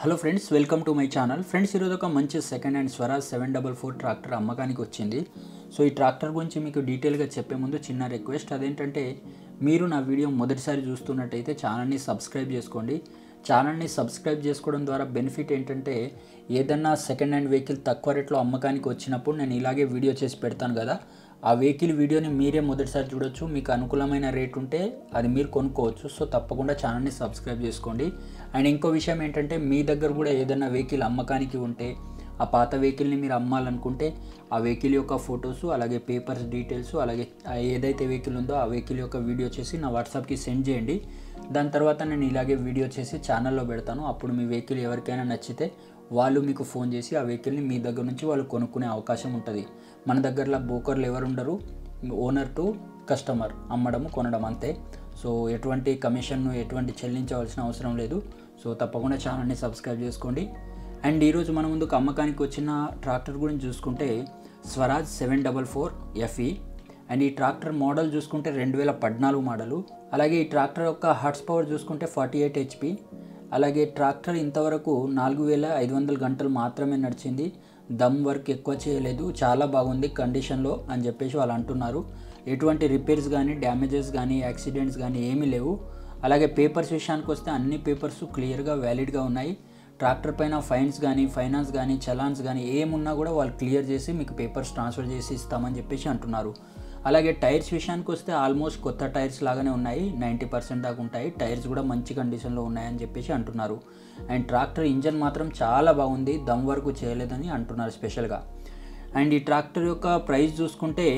hello friends welcome to my channel friends ఈరోజు ఒక మంచి second hand Swaraj seven double four tractor అమ్మకానికి వచ్చింది సో ఈ ట్రాక్టర్ గురించి మీకు డీటెయిల్గా చెప్పే ముందు చిన్న రిక్వెస్ట్ అదేంటంటే మీరు నా వీడియో మొదటిసారి చూస్తున్నట్టయితే ఛానల్ని సబ్స్క్రైబ్ చేసుకోండి ఛానల్ని సబ్స్క్రైబ్ చేసుకోవడం ద్వారా బెనిఫిట్ ఏంటంటే ఏదన్నా సెకండ్ హ్యాండ్ వెహికల్ తక్కువ రేట్లో అమ్మకానికి వచ్చినప్పుడు నేను ఇలాగే వీడియో చేసి పెడతాను కదా ఆ వెహికల్ వీడియోని మీరే మొదటిసారి చూడొచ్చు మీకు అనుకూలమైన రేట్ ఉంటే అది మీరు కొనుక్కోవచ్చు సో తప్పకుండా ఛానల్ని సబ్స్క్రైబ్ చేసుకోండి అండ్ ఇంకో విషయం ఏంటంటే మీ దగ్గర కూడా ఏదైనా వెహికల్ అమ్మకానికి ఉంటే ఆ పాత వెహికల్ని మీరు అమ్మాలనుకుంటే ఆ వెహికల్ యొక్క ఫొటోస్ అలాగే పేపర్స్ డీటెయిల్స్ అలాగే ఆ ఏదైతే వెహికల్ ఉందో ఆ వెహికల్ యొక్క వీడియో చేసి నా వాట్సాప్కి సెండ్ చేయండి దాని తర్వాత నేను ఇలాగే వీడియో చేసి ఛానల్లో పెడతాను అప్పుడు మీ వెహికల్ ఎవరికైనా నచ్చితే వాళ్ళు మీకు ఫోన్ చేసి ఆ వెహికల్ని మీ దగ్గర నుంచి వాళ్ళు కొనుక్కునే అవకాశం ఉంటుంది మన దగ్గరలో బోకర్లు ఎవరు ఉండరు ఓనర్ టు కస్టమర్ అమ్మడము కొనడం అంతే సో ఎటువంటి కమిషన్ను ఎటువంటి చెల్లించవలసిన అవసరం లేదు సో తప్పకుండా ఛానల్ని సబ్స్క్రైబ్ చేసుకోండి అండ్ ఈరోజు మన ముందుకు అమ్మకానికి వచ్చిన ట్రాక్టర్ గురించి చూసుకుంటే Swaraj seven double four FE and ఈ ట్రాక్టర్ మోడల్ చూసుకుంటే రెండు వేల పద్నాలుగు మోడలు అలాగే ఈ ట్రాక్టర్ యొక్క హార్స్ పవర్ చూసుకుంటే ఫార్టీ ఎయిట్ హెచ్పి అలాగే ట్రాక్టర్ ఇంతవరకు నాలుగు వేల ఐదు వందల గంటలు మాత్రమే నడిచింది దమ్ వర్క్ ఎక్కువ చేయలేదు చాలా బాగుంది కండిషన్లో అని చెప్పేసి వాళ్ళు అంటున్నారు ఎటువంటి రిపేర్స్ కానీ డ్యామేజెస్ కానీ యాక్సిడెంట్స్ కానీ ఏమీ లేవు అలాగే పేపర్స్ విషయానికి వస్తే అన్ని పేపర్స్ క్లియర్గా వ్యాలిడ్గా ఉన్నాయి ట్రాక్టర్ పైన ఫైన్స్ కానీ ఫైనాన్స్ కానీ చలాన్స్ కానీ ఏమున్నా కూడా వాళ్ళు క్లియర్ చేసి మీకు పేపర్స్ ట్రాన్స్ఫర్ చేసి ఇస్తామని చెప్పేసి అంటున్నారు అలాగే టైర్స్ విషయానికి వస్తే ఆల్మోస్ట్ కొత్త టైర్స్ లాగానే ఉన్నాయి నైంటీ పర్సెంట్ దాకా ఉంటాయి టైర్స్ కూడా మంచి కండిషన్లో ఉన్నాయని చెప్పేసి అంటున్నారు అండ్ ట్రాక్టర్ ఇంజన్ మాత్రం చాలా బాగుంది దమ్ వరకు చేయలేదని అంటున్నారు స్పెషల్గా అండ్ ఈ ట్రాక్టర్ యొక్క ప్రైస్ చూసుకుంటే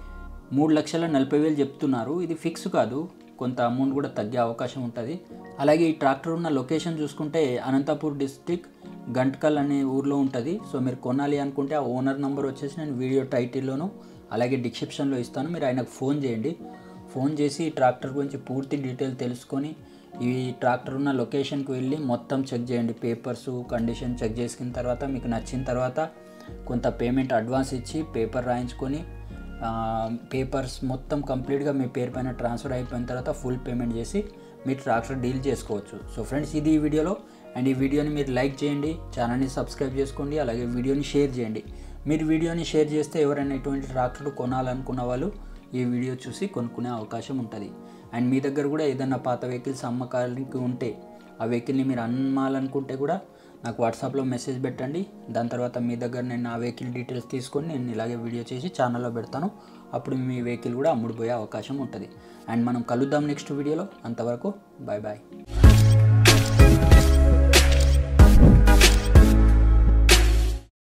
మూడు లక్షల నలభై వేలు చెప్తున్నారు ఇది ఫిక్స్ కాదు కొంత అమౌంట్ కూడా తగ్గే అవకాశం ఉంటుంది అలాగే ఈ ట్రాక్టర్ ఉన్న లొకేషన్ చూసుకుంటే అనంతపూర్ డిస్టిక్ గంట్కల్ అనే ఊర్లో ఉంటుంది సో మీరు కొనాలి అనుకుంటే ఆ ఓనర్ నెంబర్ వచ్చేసి నేను వీడియో టైటిల్లోను అలాగే డిస్క్రిప్షన్లో ఇస్తాను మీరు ఆయనకు ఫోన్ చేయండి ఫోన్ చేసి ఈ ట్రాక్టర్ గురించి పూర్తి డీటెయిల్ తెలుసుకొని ఈ ట్రాక్టర్ ఉన్న లొకేషన్కి వెళ్ళి మొత్తం చెక్ చేయండి పేపర్స్ కండిషన్ చెక్ చేసుకున్న తర్వాత మీకు నచ్చిన తర్వాత కొంత పేమెంట్ అడ్వాన్స్ ఇచ్చి పేపర్ రాయించుకొని పేపర్స్ మొత్తం కంప్లీట్గా మీ పేరు పైన ట్రాన్స్ఫర్ అయిపోయిన తర్వాత ఫుల్ పేమెంట్ చేసి మీరు ట్రాక్టర్ డీల్ చేసుకోవచ్చు సో ఫ్రెండ్స్ ఇది ఈ వీడియోలో అండ్ ఈ వీడియోని మీరు లైక్ చేయండి ఛానల్ని సబ్స్క్రైబ్ చేసుకోండి అలాగే వీడియోని షేర్ చేయండి మీరు వీడియోని షేర్ చేస్తే ఎవరైనా ఎటువంటి ట్రాక్టర్ కొనాలనుకున్న వాళ్ళు ఈ వీడియో చూసి కొనుక్కునే అవకాశం ఉంటుంది అండ్ మీ దగ్గర కూడా ఏదైనా పాత వెహికల్స్ అమ్మకానికి ఉంటే ఆ వెహికల్ని మీరు అమ్మాలనుకుంటే కూడా నాకు వాట్సాప్లో మెసేజ్ పెట్టండి దాని తర్వాత మీ దగ్గర నేను ఆ వెహికల్ డీటెయిల్స్ తీసుకొని నేను ఇలాగే వీడియో చేసి ఛానల్లో పెడతాను అప్పుడు మీ వెహికల్ కూడా అమ్ముడుపోయే అవకాశం ఉంటుంది అండ్ మనం కలుద్దాం నెక్స్ట్ వీడియోలో అంతవరకు బాయ్ బాయ్